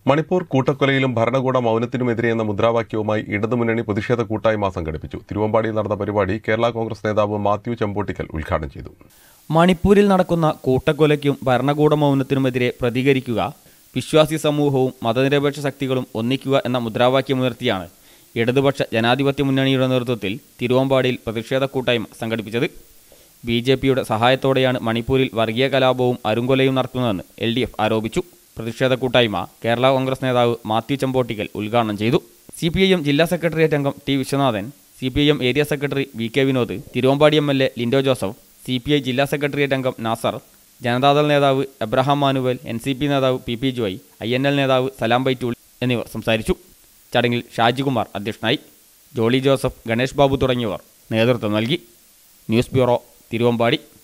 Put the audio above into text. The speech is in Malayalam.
മണിപ്പൂർ കൂട്ടക്കൊലയിലും ഭരണകൂട മൗനത്തിനുമെതിരെ എന്ന മുദ്രാവാക്യവുമായി ഇടതുമുന്നണി പ്രതിഷേധ കൂട്ടായ്മ സംഘടിപ്പിച്ചു തിരുവമ്പാടിയിൽ നടന്ന പരിപാടി കേരള കോൺഗ്രസ് നേതാവ് മാത്യു ചെമ്പോട്ടിക്കൽ ഉദ്ഘാടനം ചെയ്തു മണിപ്പൂരിൽ നടക്കുന്ന കൂട്ടക്കൊലയ്ക്കും ഭരണകൂട മൗനത്തിനുമെതിരെ പ്രതികരിക്കുക വിശ്വാസി സമൂഹവും മതനിരപേക്ഷ ശക്തികളും ഒന്നിക്കുക എന്ന മുദ്രാവാക്യമുയർത്തിയാണ് ഇടതുപക്ഷ ജനാധിപത്യ മുന്നണിയുടെ നേതൃത്വത്തിൽ തിരുവമ്പാടിയിൽ പ്രതിഷേധ കൂട്ടായ്മ സംഘടിപ്പിച്ചത് ബി ജെ പിയുടെ സഹായത്തോടെയാണ് മണിപ്പൂരിൽ വർഗീയ കലാപവും അരുങ്കൊലയും നടത്തുന്നതെന്ന് എൽ ഡി എഫ് ആരോപിച്ചു പ്രതിഷേധ കൂട്ടായ്മ കേരള കോൺഗ്രസ് നേതാവ് മാത്യു ചെമ്പോട്ടിക്കൽ ഉദ്ഘാടനം ചെയ്തു സി പി ഐ എം ജില്ലാ സെക്രട്ടേറിയറ്റ് അംഗം T Viswanathan C P I M area secretary V K Vinod Thiruvambady M L A Lindo Joseph C P I ജില്ലാ സെക്രട്ടേറിയറ്റ് അംഗം നാസർ ജനതാദൾ നേതാവ് Abraham Manuel N C P നേതാവ് P P Joy I N L നേതാവ് സലാം ബൈറ്റൂൾ എന്നിവർ സംസാരിച്ചു ചടങ്ങിൽ ഷാജികുമാർ അധ്യക്ഷനായി ജോളി ജോസഫ് ഗണേഷ് ബാബു തുടങ്ങിയവർ നേതൃത്വം നൽകി ന്യൂസ് ബ്യൂറോ തിരുവമ്പാടി